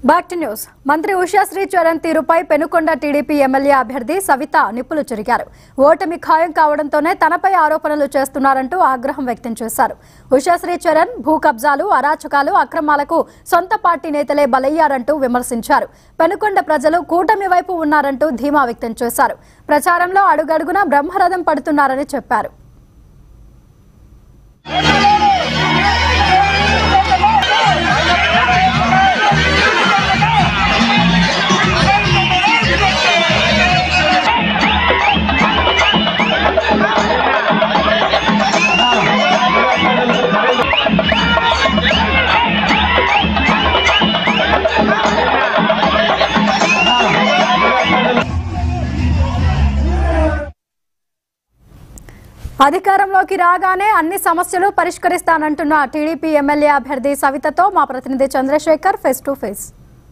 back to news మంత్రి ఉషాశ్రీ చరణ్ తీరుపై Penukonda TDP MLA అభ్యర్థి సవిత నిప్పులు చెరిగారు ఓటమి ఖాయం కావడంతోనే తనపై ఆరోపణలు చేస్తున్నారంటూ ఆగ్రహం వ్యక్తం చేశారు ఉషాశ్రీ చరణ్ భూ కబ్జాలు అరాచకాలు అక్రమాలకు సొంత పార్టీ నేతలే బలయ్యారంటూ విమర్శించారు పెనుకొండ ప్రజలు కూటమి వైపు ఉన్నారంటూ ధీమా వ్యక్తం చేశారు ప్రచారంలో అడుగడుగునా బ్రహ్మరథం పడుతున్నారని చెప్పారు అధికారంలోకి రాగానే అన్ని సమస్యలు పరిష్కరిస్తానంటున్న టీడీపీ ఎమ్మెల్యే అభ్యర్థి సవితతో మా ప్రతినిధి చంద్రశేఖర్ ఫేస్ టు ఫేస్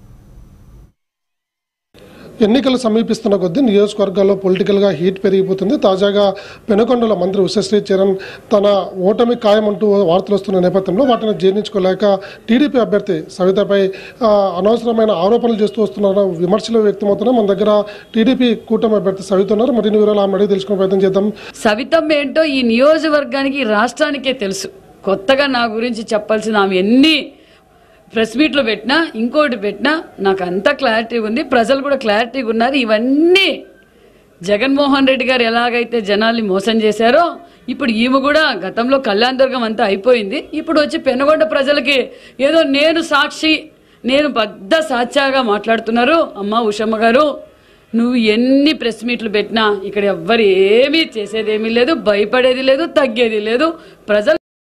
ఎన్నికలు సమీపిస్తున్న కొద్దీ నియోజకవర్గాల్లో పొలిటికల్గా హీట్ పెరిగిపోతుంది తాజాగా పెనుకొండల మంత్రి ఉషశ్రీ చరణ్ తన ఓటమి ఖాయమంటూ వార్తలు వస్తున్న నేపథ్యంలో వాటిని జీర్ణించుకోలేక టీడీపీ అభ్యర్థి సవితపై ఆ, అనవసరమైన ఆరోపణలు చేస్తూ వస్తున్నారు విమర్శలు వ్యక్తమవుతున్నాయి మన దగ్గర టీడీపీ కూటమి అభ్యర్థి సవిత ఉన్నారు మరిన్ని వివరాలు ఆమె అడిగి తెలుసుకునే ప్రయత్నం చేద్దాం సవితమ్మ ఏంటో ఈ నియోజకవర్గానికి ఈ రాష్ట్రానికే తెలుసు కొత్తగా నా గురించి చెప్పాల్సిన ఆమె ఎన్ని ప్రెస్ మీట్లు పెట్టినా ఇంకోటి పెట్టినా నాకు అంత క్లారిటీ ఉంది ప్రజలు కూడా క్లారిటీగా ఉన్నారు ఇవన్నీ జగన్మోహన్ రెడ్డి గారు ఎలాగైతే జనాల్ని మోసం చేశారో ఇప్పుడు ఈమె కూడా గతంలో కళ్యాణ దుర్గం అంతా అయిపోయింది ఇప్పుడు వచ్చి పెనుగొండ ప్రజలకి ఏదో నేను సాక్షి నేను పెద్ద సాక్ష్యాగా మాట్లాడుతున్నారు అమ్మ ఉషమ్మ గారు నువ్వు ఎన్ని ప్రెస్ మీట్లు పెట్టినా ఇక్కడ ఎవ్వరు ఏమీ చేసేదేమీ లేదు భయపడేది లేదు తగ్గేది లేదు ప్రజలు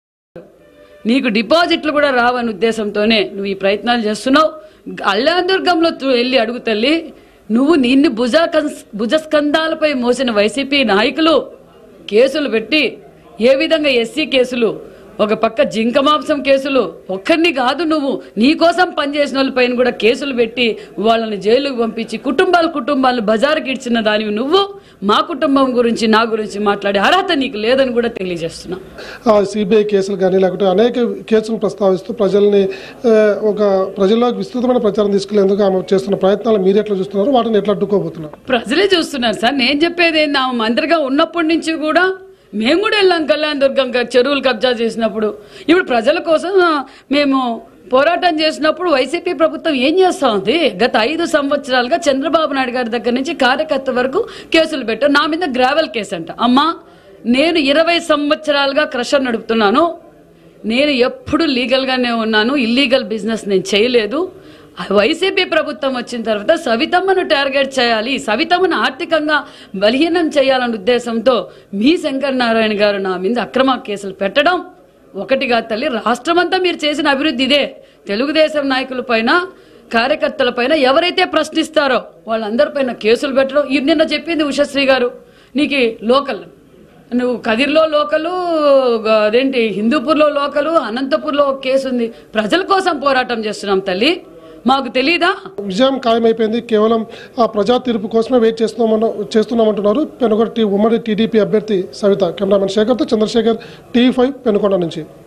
నీకు డిపాజిట్లు కూడా రావని ఉద్దేశంతోనే నువ్వు ఈ ప్రయత్నాలు చేస్తున్నావు అల్లాదుర్గంలో తు- వెళ్ళి అడుగు తల్లి నువ్వు నిన్ను భుజ భుజస్కంధాలపై మోసిన వైసీపీ నాయకులు కేసులు పెట్టి ఏ విధంగా ఎస్సీ కేసులు ఒక పక్క జింక మాంసం కేసులు ఒక్కరిని కాదు నువ్వు నీ కోసం పనిచేసిన వాళ్ళ పైన కూడా కేసులు పెట్టి వాళ్ళని జైలుకు పంపించి కుటుంబాల కుటుంబాలను బజారుకి ఇచ్చిన దానివి నువ్వు మా కుటుంబం గురించి నా గురించి మాట్లాడే అర్హత నీకు లేదని కూడా తెలియజేస్తున్నా సిబిఐ కేసులు కానీ లేకుంటే అనేక కేసులను ప్రస్తావిస్తూ ప్రజల్ని ఆ, ఒక ప్రజల్లోకి విస్తృతమైన ప్రచారం తీసుకెళ్లేందుకు ఆమె చేస్తున్న ప్రయత్నాలు మీరు ఎట్లా చూస్తున్నారు వాటిని ఎట్లా అడ్డుకోబోతున్నారు ప్రజలే చూస్తున్నారు సార్ నేను చెప్పేది ఏంది ఆమె మంత్రిగా ఉన్నప్పటి నుంచి కూడా మేము కూడా వెళ్ళాం కళ్యాణ్ దుర్గం క- చెరువులు కబ్జా చేసినప్పుడు ఇప్పుడు ప్రజల కోసం ఆ, మేము పోరాటం చేసినప్పుడు వైసీపీ ప్రభుత్వం ఏం చేస్తా ఉంది గత ఐదు సంవత్సరాలుగా చంద్రబాబు నాయుడు గారి దగ్గర నుంచి కార్యకర్త వరకు కేసులు పెట్టారు నా మీద గ్రావెల్ కేసు అంట అమ్మా నేను ఇరవై సంవత్సరాలుగా క్రషర్ నడుపుతున్నాను నేను ఎప్పుడు లీగల్గానే ఉన్నాను ఇల్లీగల్ బిజినెస్ నేను చేయలేదు ఆ వైసీపీ ప్రభుత్వం వచ్చిన తర్వాత సవితమ్మను టార్గెట్ చేయాలి సవితమ్మను ఆర్థికంగా బలహీనం చేయాలనే ఉద్దేశంతో మీ శంకర్ నారాయణ గారు నా మీద అక్రమ కేసులు పెట్టడం ఒకటిగా తల్లి రాష్ట్రమంతా మీరు చేసిన అభివృద్ధి ఇదే తెలుగుదేశం నాయకుల పైన కార్యకర్తల పైన ఎవరైతే ప్రశ్నిస్తారో వాళ్ళందరిపైన కేసులు పెట్టడం ఇది నిన్న చెప్పింది ఉషశ్రీ గారు నీకు లోకల్ నువ్వు కదిర్లో లోకలు గ- అదేంటి హిందూపూర్లో లోకలు అనంతపూర్లో ఒక కేసు ఉంది ప్రజల కోసం పోరాటం చేస్తున్నాం తల్లి మాకు తెలీదా విజయం ఖాయమైపోయింది కేవలం ఆ ప్రజా తీర్పు కోసమే వెయిట్ చేస్తున్నామన్న చేస్తున్నామంటున్నారు పెనుగొండ టీ ఉమ్మడి టీడీపీ అభ్యర్థి సవిత కెమెరామెన్ శేఖర్తో చంద్రశేఖర్ టీవీ ఫైవ్ పెనుకొండ నుంచి